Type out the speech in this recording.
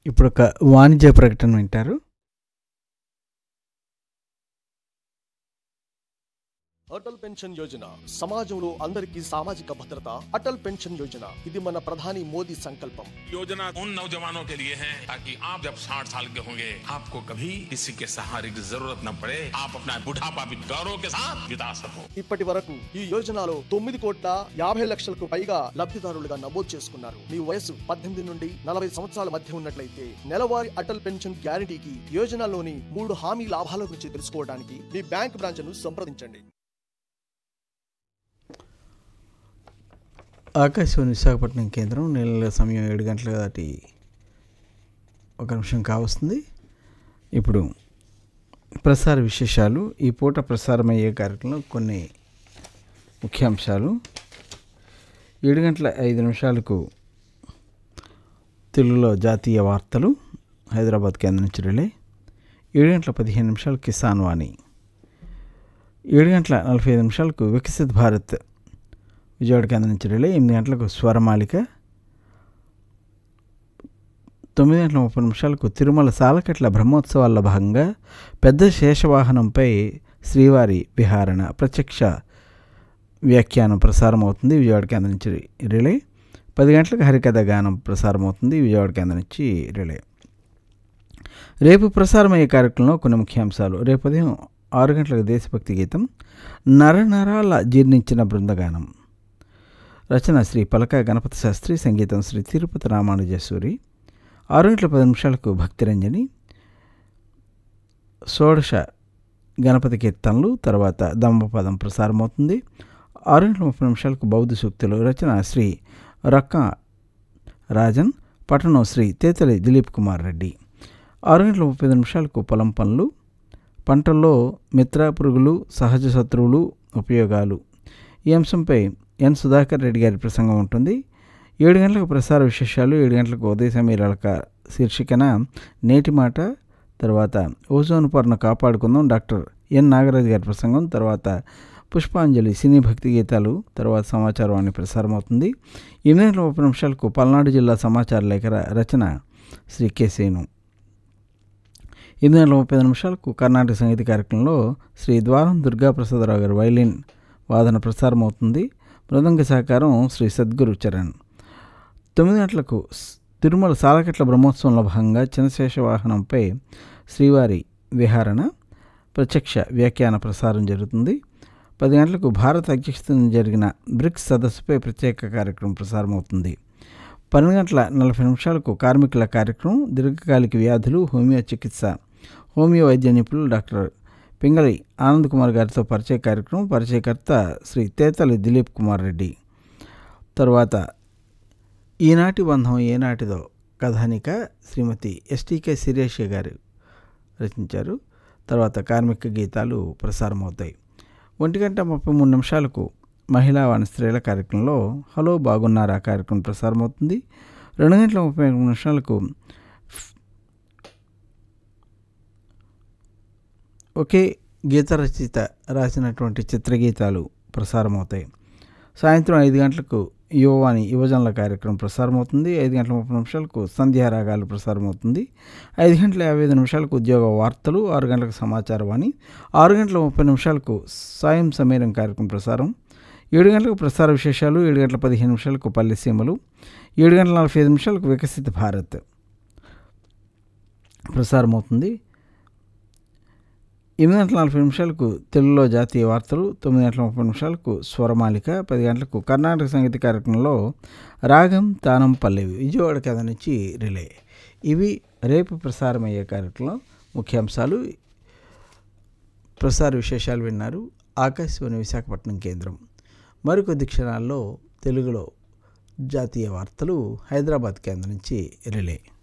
ఇప్పుడు ఒక వాణిజ్య ప్రకటన వింటారు అటల్ పెన్షన్ యోజన సమాజంలో అందరికీ సామాజిక భద్రత అటల్ పెన్షన్ యోజన ఇది మన ప్రధాని మోదీ సంకల్పం योजना उन नौजवानों के लिए है ताकि आप जब 60 साल के होंगे आपको कभी किसी के सहारे की जरूरत न पड़े आप अपना बुढ़ापा भी गौरव के साथ बिता सको ఇప్పటి వరకు ఈ యోజనలో తొమ్మిది కోట్ల యాభై లక్షలకు పైగా లబ్ధిదారులుగా నమోదు చేసుకున్నారు మీ వయసు పద్దెనిమిది నుండి నలభై సంవత్సరాల మధ్య ఉన్నట్లయితే నెలవారీ అటల్ పెన్షన్ గ్యారంటీకి యోజనలోని మూడు హామీ లాభాల గురించి తెలుసుకోవడానికి మీ బ్యాంక్ బ్రాంచ్ను సంప్రదించండి ఆకాశవాణి విశాఖపట్నం కేంద్రం నెలల సమయం ఏడు గంటల దాటి ఒక నిమిషం కావస్తుంది ఇప్పుడు ప్రసార విశేషాలు ఈ పూట ప్రసారమయ్యే కార్యక్రమంలో కొన్ని ముఖ్యాంశాలు ఏడు గంటల ఐదు నిమిషాలకు తెలుగులో జాతీయ వార్తలు హైదరాబాద్ కేంద్రం నుంచి రిలే ఏడు గంటల పదిహేను నిమిషాలు కిసాన్ వాణి ఏడు గంటల నలభై ఐదు నిమిషాలకు వికసిత్ భారత్ విజయవాడ కేంద్రం నుంచి రిలే ఎనిమిది గంటలకు స్వరమాలిక తొమ్మిది గంటల ముప్పై నిమిషాలకు తిరుమల సాలకట్ల బ్రహ్మోత్సవాల్లో భాగంగా పెద్ద శేషవాహనంపై శ్రీవారి విహారణ ప్రత్యక్ష వ్యాఖ్యానం ప్రసారం అవుతుంది విజయవాడ కేంద్రం నుంచి రిలే పది గంటలకు హరికథ గానం ప్రసారం అవుతుంది విజయవాడ కేంద్రం నుంచి రిలే రేపు ప్రసారమయ్యే కార్యక్రమంలో కొన్ని ముఖ్యాంశాలు రేపు ఉదయం ఆరు గంటలకు దేశభక్తి గీతం నరనరాల జీర్ణించిన బృందగానం రచన శ్రీ పలక గణపతి శాస్త్రి సంగీతం శ్రీ తిరుపతి రామానుజసూరి ఆరు గంటల పది నిమిషాలకు భక్తిరంజని షోడశ గణపతి కీర్తనలు తర్వాత దమ్మపదం ప్రసారమవుతుంది ఆరు గంటల ముప్పై నిమిషాలకు బౌద్ధ సూక్తులు రచన శ్రీ రక్క రాజన్ పట్టణం శ్రీ తేతలి దిలీప్ కుమార్ రెడ్డి ఆరు గంటల ముప్పై ఐదు నిమిషాలకు పొలం పనులు పంటల్లో మిత్ర పురుగులు సహజ శత్రువులు ఉపయోగాలు ఈ అంశంపై ఎన్ సుధాకర్ రెడ్డి గారి ప్రసంగం ఉంటుంది ఏడు గంటలకు ప్రసార విశేషాలు ఏడు గంటలకు ఉదయ సమీరాలక శీర్షికన నేటి మాట తర్వాత ఓజోన్ పొరను కాపాడుకుందాం డాక్టర్ ఎన్ నాగరాజు గారి ప్రసంగం తర్వాత పుష్పాంజలి సినీ భక్తి గీతాలు తర్వాత సమాచారం అని ప్రసారం అవుతుంది ఎనిమిది గంటల ముప్పై నిమిషాలకు పల్నాడు జిల్లా సమాచార లేఖ రచన శ్రీ కె సేను ఎనిమిది గంటల ముప్పై ఐదు నిమిషాలకు కర్ణాటక సంగీత కార్యక్రమంలో శ్రీ ద్వారం దుర్గాప్రసాదరావు గారి వైలిన్ వాదన ప్రసారం అవుతుంది మృదంగ సహకారం శ్రీ సద్గురు చరణ్ తొమ్మిది గంటలకు స్- తిరుమల సాలకట్ల బ్రహ్మోత్సవంలో భాగంగా చంద్రశేష వాహనంపై శ్రీవారి విహారణ ప్రత్యక్ష వ్యాఖ్యాన ప్రసారం జరుగుతుంది పది గంటలకు భారత అధ్యక్షతన జరిగిన బ్రిక్స్ సదస్సుపై ప్రత్యేక కార్యక్రమం ప్రసారం అవుతుంది పన్నెండు గంటల నలభై నిమిషాలకు కార్మికుల కార్యక్రమం దీర్ఘకాలిక వ్యాధులు హోమియో చికిత్స హోమియో వైద్య నిపుణులు డాక్టర్ పింగళి ఆనంద్ కుమార్ గారితో పరిచయ కార్యక్రమం పరిచయకర్త శ్రీ తేతలి దిలీప్ కుమార్ రెడ్డి తర్వాత ఈనాటి బంధం ఏనాటిదో కథానిక శ్రీమతి ఎస్టీకే శిరీష గారు రచించారు తర్వాత కార్మిక గీతాలు ప్రసారం అవుతాయి ఒంటి గంట ముప్పై మూడు నిమిషాలకు మహిళా వాణి స్త్రీల కార్యక్రమంలో హలో బాగున్నారా కార్యక్రమం ప్రసారం అవుతుంది రెండు గంటల ముప్పై మూడు నిమిషాలకు ఒకే గీత రచయిత రాసినటువంటి చిత్రగీతాలు ప్రసారం అవుతాయి సాయంత్రం ఐదు గంటలకు యువవాణి యువజనుల కార్యక్రమం ప్రసారం అవుతుంది ఐదు గంటల ముప్పై నిమిషాలకు సంధ్యారాగాలు ప్రసారం అవుతుంది ఐదు గంటల యాభై ఐదు నిమిషాలకు ఉద్యోగ వార్తలు ఆరు గంటలకు సమాచారం అని ఆరు గంటల ముప్పై నిమిషాలకు సాయం సమీరం కార్యక్రమం ప్రసారం ఏడు గంటలకు ప్రసార విశేషాలు ఏడు గంటల పదిహేను నిమిషాలకు పల్లె సీమలు ఏడు గంటల నలభై ఐదు నిమిషాలకు వికసిత భారత్ ప్రసారం అవుతుంది ఎనిమిది గంటల నలభై నిమిషాలకు తెలుగులో జాతీయ వార్తలు తొమ్మిది గంటల ముప్పై నిమిషాలకు స్వరమాలిక పది గంటలకు కర్ణాటక సంగీత కార్యక్రమంలో రాగం తానం పల్లెవి విజయవాడ కథ నుంచి రిలే ఇవి రేపు ప్రసారమయ్యే కార్యక్రమం ముఖ్యాంశాలు ప్రసార విశేషాలు విన్నారు ఆకాశవాణి విశాఖపట్నం కేంద్రం మరికొద్ది క్షణాల్లో తెలుగులో జాతీయ వార్తలు హైదరాబాద్ కేంద్రం నుంచి రిలే